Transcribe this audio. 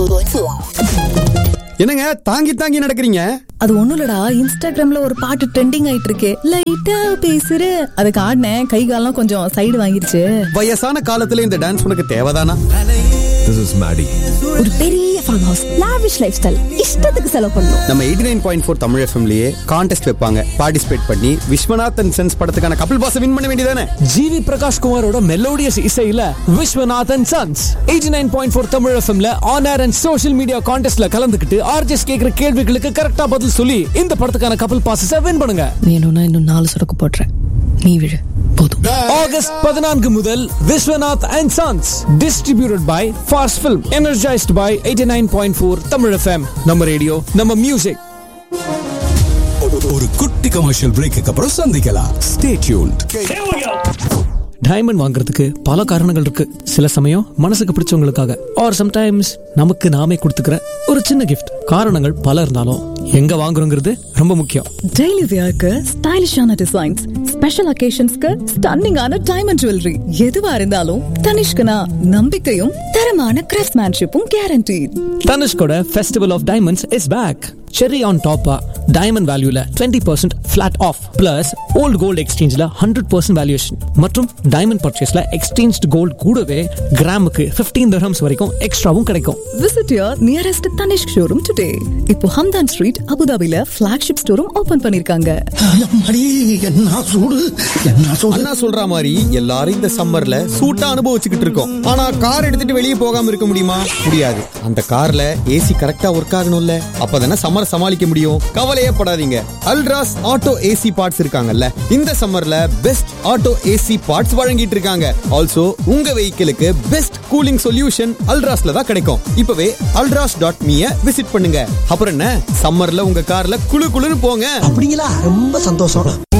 என்னங்க தாங்கி தாங்கி நடக்கிறீங்க அது ஒண்ணும் இல்லடா இன்ஸ்டாகிராம்ல ஒரு பாட்டு ட்ரெண்டிங் ஆயிட்டு இருக்கு லைட்டா பேசுற அதுக்கு ஆடினேன் கை கால்லாம் கொஞ்சம் சைடு வாங்கிருச்சு வயசான காலத்துல இந்த டான்ஸ் உனக்கு தேவைதானா This is Maddie. ஒரு பெரிய farm house lavish lifestyle இஷ்டத்துக்கு செலவு பண்ணும் நம்ம eighty nine point four Tamil எஃப்எம்லயே கான்டெஸ்ட் வைப்பாங்க பார்ட்டிசிபேட் பண்ணி விஸ்வநாத் அண்ட் சென்ஸ் படத்துக்கான கபில் பாஸ் வின் பண்ண வேண்டியதானே ஜிவி பிரகாஷ் குமாரோட மெலோடியஸ் இசையில Viswanathan sons eighty nine point four Tamil எஃப்எம்ல on air and social media கான்டெஸ்ட்ல கலந்துக்கிட்டு ஆர்ஜிஎஸ் கேட்கிற கேள்விகளுக்கு கரெக்டா பதில் சொல்லி இந்த படத்துக்கான கப்பல் பாசஸ வின் பண்ணுங்க வேணும்னா இன்னும் நாலு சொடக்கு போடுறேன் நீ விழு போதும் ஆகஸ்ட் பதினான்கு முதல் Viswanath and sons distributed by fast film energised by eighty nine point four Tamil FM நம்ம ரேடியோ நம்ம மியூசிக் ஒரு குட்டி கமர்ஷியல் பிரேக்கு அப்புறம் சந்திக்கலாம் ஸ்டே டியூன்ட் டைமண்ட் வாங்குறதுக்கு பல காரணங்கள் இருக்கு சில சமயம் மனசுக்கு பிடிச்சவங்களுக்காக ஆர் சம்டைம்ஸ் நமக்கு நாமே கொடுத்துக்கிற ஒரு சின்ன கிஃப்ட் காரணங்கள் பல இருந்தாலும் எங்க வாங்குறோங்கிறது ரொம்ப முக்கியம் டெய்லி வியர்க்கு ஸ்டைலிஷான டிசைன்ஸ் ஸ்பெஷல் அகேஷன்ஸ்க்கு ஸ்டன்னிங்கான டைமண்ட் ஜுவல்லரி எதுவா இருந்தாலும் தனிஷ்கனா நம்பிக்கையும் தரமான கிராஃப்ட்மேன்ஷிப்பும் கேரண்டி தனுஷ்கோட festival of diamonds is back cherry on டாப்பா டைமண்ட் வேல்யூல twenty percent flat off plus old gold எக்ஸ்சேஞ்சில் ஹண்ட்ரட் பர்சன்ட் வேல்யூஷன் மற்றும் டைமண்ட் பர்ச்சேஸ்ல எக்ஸ்சேஞ்ச் கோல்டு கூடவே கிராமுக்கு ஃபிஃப்டீன் தர்ஹம்ஸ் வரைக்கும் எக்ஸ்ட்ராவும் கிடைக்கும் visit your nearest Tanishq showroom today இப்போ ஹம்தான் ஸ்ட்ரீட் அபுதாபில ஃபிளாக்ஷிப் ஸ்டோரும் ஓபன் பண்ணிருக்காங்க அம்மாடி, என்ன சூடு என்ன சூடு அண்ணா சொல்ற மாதிரி எல்லாரும் இந்த சம்மர்ல சூட்டா அனுபவிச்சுக்கிட்டு இருக்கோம் ஆனா கார் எடுத்துட்டு வெளியே போகாம இருக்க முடியுமா முடியாது அந்த கார்ல ஏசி கரெக்டா ஒர்க் ஆகணும்ல அப்பதானே சம்மர் சமாளிக்க முடியும் கவலையே படாதீங்க அல்ட்ராஸ் ஆட்டோ ஏசி பார்ட்ஸ் இருக்காங்கல்ல இந்த சம்மர்ல பெஸ்ட் ஆட்டோ ஏசி பார்ட்ஸ் வழங்கிட்டு இருக்காங்க ஆல்சோ உங்க வெஹிக்கிளுக்கு பெஸ்ட் கூலிங் சொல்யூஷன் அல்ட்ராஸ்ல தான் கிடைக்கும் இப்பவே அல்ட்ராஸ் டாட் மீய விசிட் பண்ணுங்க அப்புறம் என்ன சம்மர்ல உங்க கார்ல குளு குளுன்னு போங்க அப்படிங்களா ரொம்ப சந்தோஷம்